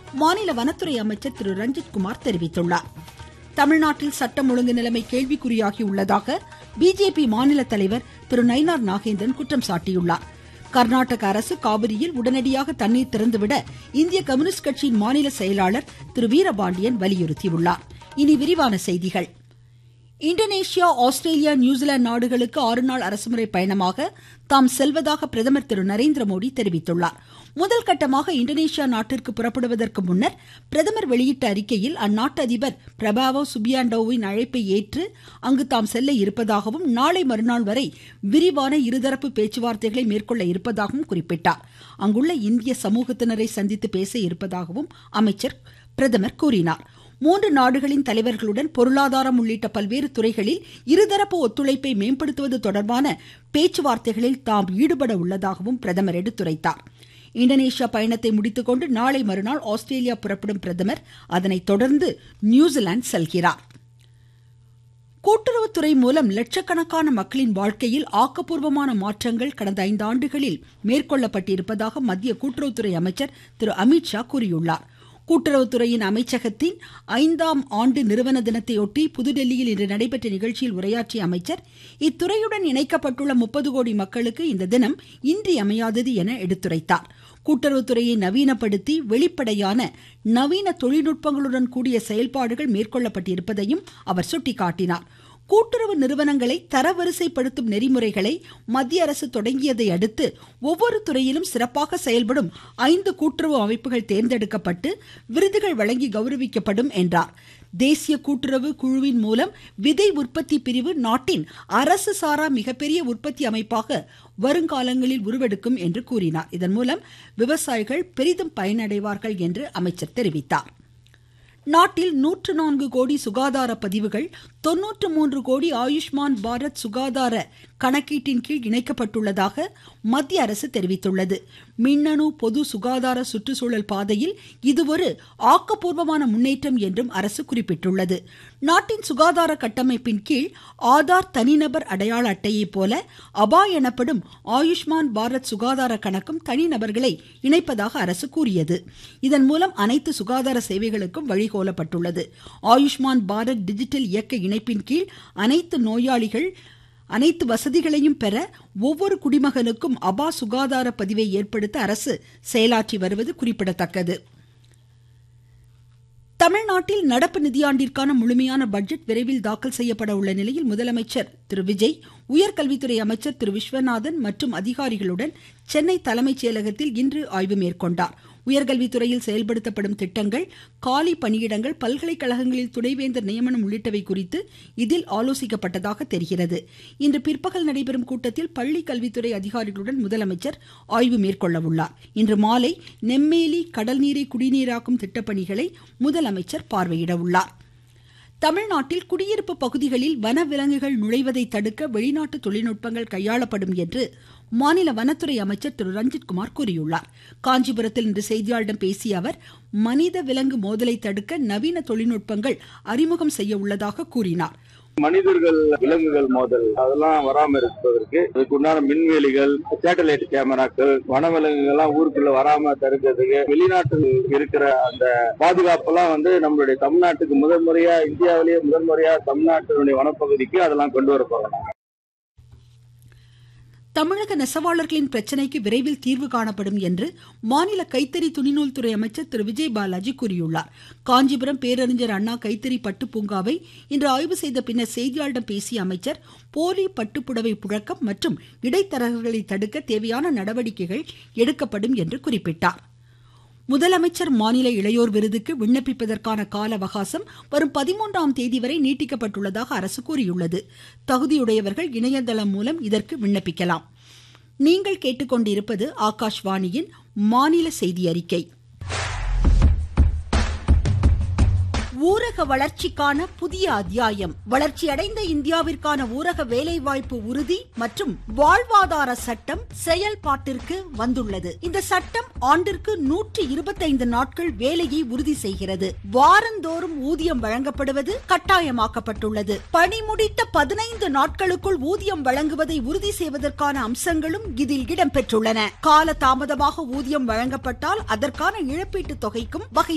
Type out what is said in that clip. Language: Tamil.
மாநில வனத்துறை அமைச்சர் திரு ரஞ்சித் குமார் தெரிவித்துள்ளார் தமிழ்நாட்டில் சட்டம் ஒழுங்கு நிலைமை கேள்விக்குறியாகி உள்ளதாக பிஜேபி மாநில தலைவர் திரு நயினார் நாகேந்திரன் குற்றம் சாட்டியுள்ளார் கர்நாடக அரசு காவிரியில் உடனடியாக தண்ணீர் திறந்துவிட இந்திய கம்யூனிஸ்ட் கட்சியின் மாநில செயலாளர் திரு வீரபாண்டியன் வலியுறுத்தியுள்ளார் இனி விரிவான செய்திகள் இந்தோனேஷியா ஆஸ்திரேலியா நியூசிலாந்து நாடுகளுக்கு ஆறு நாள் அரசுமுறை பயணமாக தாம் செல்வதாக பிரதமர் திரு நரேந்திர மோடி தெரிவித்துள்ளார் முதல் கட்டமாக இந்தோனேஷியா நாட்டிற்கு புறப்படுவதற்கு முன்னர் பிரதமர் வெளியிட்ட அறிக்கையில் அந்நாட்டு அதிபர் பிரபாவோ சுபியாண்டோவின் அழைப்பை ஏற்று அங்கு தாம் செல்ல இருப்பதாகவும் நாளை மறுநாள் வரை விரிவான இருதரப்பு பேச்சுவார்த்தைகளை மேற்கொள்ள இருப்பதாகவும் குறிப்பிட்டார் அங்குள்ள இந்திய சமூகத்தினரை சந்தித்து பேச இருப்பதாகவும் அமைச்சர் பிரதமர் கூறினார் மூன்று நாடுகளின் தலைவர்களுடன் பொருளாதாரம் உள்ளிட்ட பல்வேறு துறைகளில் இருதரப்பு ஒத்துழைப்பை மேம்படுத்துவது தொடர்பான பேச்சுவார்த்தைகளில் தாம் ஈடுபட உள்ளதாகவும் பிரதமர் எடுத்துரைத்தார் இந்தோனேஷியா பயணத்தை முடித்துக்கொண்டு நாளை மறுநாள் ஆஸ்திரேலியா புறப்படும் பிரதமர் அதனைத் தொடர்ந்து நியூசிலாந்து செல்கிறார் கூட்டுறவுத்துறை மூலம் லட்சக்கணக்கான மக்களின் வாழ்க்கையில் ஆக்கப்பூர்வமான மாற்றங்கள் கடந்த ஐந்து ஆண்டுகளில் மேற்கொள்ளப்பட்டிருப்பதாக மத்திய கூட்டுறவுத்துறை அமைச்சர் திரு அமித்ஷா கூறியுள்ளார் கூட்டுறவுத்துறையின் அமைச்சகத்தின் ஐந்தாம் ஆண்டு நிறுவன தினத்தையொட்டி புதுடெல்லியில் இன்று நடைபெற்ற நிகழ்ச்சியில் உரையாற்றிய அமைச்சர் இத்துறையுடன் இணைக்கப்பட்டுள்ள முப்பது கோடி மக்களுக்கு இந்த தினம் இன்றியமையாதது என எடுத்துரைத்தார் கூட்டுறவுத்துறையை நவீனப்படுத்தி வெளிப்படையான நவீன தொழில்நுட்பங்களுடன் கூடிய செயல்பாடுகள் மேற்கொள்ளப்பட்டிருப்பதையும் அவர் சுட்டிக்காட்டினார் கூட்டுறவு நிறுவனங்களை தரவரிசைப்படுத்தும் நெறிமுறைகளை மத்திய அரசு தொடங்கியதை அடுத்து ஒவ்வொரு துறையிலும் சிறப்பாக செயல்படும் ஐந்து கூட்டுறவு அமைப்புகள் தேர்ந்தெடுக்கப்பட்டு விருதுகள் வழங்கி கௌரவிக்கப்படும் என்றார் தேசிய கூட்டுறவு குழுவின் மூலம் விதை உற்பத்தி பிரிவு நாட்டின் அரசு சாரா மிகப்பெரிய உற்பத்தி அமைப்பாக வருங்காலங்களில் உருவெடுக்கும் என்று கூறினார் இதன் மூலம் விவசாயிகள் பெரிதும் பயனடைவார்கள் என்று அமைச்சர் தெரிவித்தார் நாட்டில் நூற்று நான்கு கோடி சுகாதார பதிவுகள் தொன்னூற்று மூன்று கோடி ஆயுஷ்மான் பாரத் சுகாதார கணக்கீட்டின் கீழ் இணைக்கப்பட்டுள்ளதாக மத்திய அரசு தெரிவித்துள்ளது மின்னணு பொது சுகாதார சுற்றுச்சூழல் பாதையில் இது ஒரு ஆக்கப்பூர்வமான முன்னேற்றம் என்றும் அரசு குறிப்பிட்டுள்ளது நாட்டின் சுகாதார கட்டமைப்பின் கீழ் ஆதார் தனிநபர் அடையாள அட்டையை போல அபா எனப்படும் ஆயுஷ்மான் பாரத் சுகாதார கணக்கும் தனிநபர்களை இணைப்பதாக அரசு கூறியது இதன் மூலம் அனைத்து சுகாதார சேவைகளுக்கும் வழிகோலப்பட்டுள்ளது ஆயுஷ்மான் பாரத் டிஜிட்டல் இயக்க இணைப்பின் கீழ் அனைத்து நோயாளிகள் அனைத்து வசதிகளையும் பெற ஒவ்வொரு குடிமகனுக்கும் அபா சுகாதார பதிவை ஏற்படுத்த அரசு செயலாற்றி வருவது குறிப்பிடத்தக்கது தமிழ்நாட்டில் நடப்பு நிதியாண்டிற்கான முழுமையான பட்ஜெட் விரைவில் தாக்கல் செய்யப்பட உள்ள நிலையில் முதலமைச்சர் திரு விஜய் உயர்கல்வித்துறை அமைச்சர் திரு விஸ்வநாதன் மற்றும் அதிகாரிகளுடன் சென்னை தலைமைச் செயலகத்தில் இன்று ஆய்வு மேற்கொண்டார் உயர்கல்வித்துறையில் செயல்படுத்தப்படும் திட்டங்கள் காலி பணியிடங்கள் பல்கலைக்கழகங்களில் துணைவேந்தர் நியமனம் உள்ளிட்டவை குறித்து இதில் ஆலோசிக்கப்பட்டதாக தெரிகிறது இன்று பிற்பகல் நடைபெறும் கூட்டத்தில் பள்ளி கல்வித்துறை அதிகாரிகளுடன் முதலமைச்சர் ஆய்வு மேற்கொள்ள உள்ளார் இன்று மாலை நெம்மேலி கடல் நீரை குடிநீராக்கும் திட்டப்பணிகளை முதலமைச்சர் பார்வையிட உள்ளார் தமிழ்நாட்டில் குடியிருப்பு பகுதிகளில் வனவிலங்குகள் நுழைவதை தடுக்க வெளிநாட்டு தொழில்நுட்பங்கள் கையாளப்படும் என்று மாநில வனத்துறை அமைச்சர் திரு ரஞ்சித்குமார் கூறியுள்ளார் காஞ்சிபுரத்தில் இன்று செய்தியாளர்களிடம் பேசிய அவர் மனித விலங்கு மோதலை தடுக்க நவீன தொழில்நுட்பங்கள் அறிமுகம் செய்ய உள்ளதாக கூறினார் மனிதர்கள் விலங்குகள் மோதல் அதெல்லாம் வராம இருப்பதற்கு அதுக்கு உண்டான மின்வேலிகள் சேட்டலைட் கேமராக்கள் வனவிலங்குகள் எல்லாம் ஊருக்குள்ள வராம தடுக்கிறதுக்கு வெளிநாட்டில் இருக்கிற அந்த பாதுகாப்பெல்லாம் வந்து நம்மளுடைய தமிழ்நாட்டுக்கு முதல் முறையா இந்தியாவிலேயே முதல் முறையா தமிழ்நாட்டினுடைய வனப்பகுதிக்கு அதெல்லாம் கொண்டு வர போறோம் தமிழக நெசவாளர்களின் பிரச்சினைக்கு விரைவில் தீர்வு காணப்படும் என்று மாநில கைத்தறி துணிநூல் துறை அமைச்சர் திரு விஜய் பாலாஜி கூறியுள்ளார் காஞ்சிபுரம் பேரறிஞர் அண்ணா கைத்தறி பட்டு பூங்காவை இன்று ஆய்வு செய்த பின்னர் செய்தியாளர்களிடம் பேசிய அமைச்சர் போலி பட்டுப்புடவை புழக்கம் மற்றும் இடைத்தரகர்களை தடுக்க தேவையான நடவடிக்கைகள் எடுக்கப்படும் என்று குறிப்பிட்டார் முதலமைச்சர் மாநில இளையோர் விருதுக்கு விண்ணப்பிப்பதற்கான கால அவகாசம் வரும் பதிமூன்றாம் தேதி வரை நீட்டிக்கப்பட்டுள்ளதாக அரசு கூறியுள்ளது தகுதியுடையவர்கள் இணையதளம் மூலம் இதற்கு விண்ணப்பிக்கலாம் நீங்கள் கேட்டுக்கொண்டிருப்பது ஆகாஷ்வாணியின் மாநில செய்தி அறிக்கை ஊரக வளர்ச்சிக்கான புதிய அத்தியாயம் வளர்ச்சியடைந்த இந்தியாவிற்கான ஊரக வேலைவாய்ப்பு உறுதி மற்றும் வாழ்வாதார சட்டம் செயல்பாட்டிற்கு வந்துள்ளது இந்த சட்டம் ஆண்டிற்கு நூற்றி இருபத்தைந்து நாட்கள் வேலையை உறுதி செய்கிறது வாரந்தோறும் ஊதியம் வழங்கப்படுவது கட்டாயமாக்கப்பட்டுள்ளது பணி முடித்த பதினைந்து நாட்களுக்குள் ஊதியம் வழங்குவதை உறுதி செய்வதற்கான அம்சங்களும் இதில் இடம்பெற்றுள்ளன கால தாமதமாக ஊதியம் வழங்கப்பட்டால் அதற்கான இழப்பீட்டு தொகைக்கும் வகை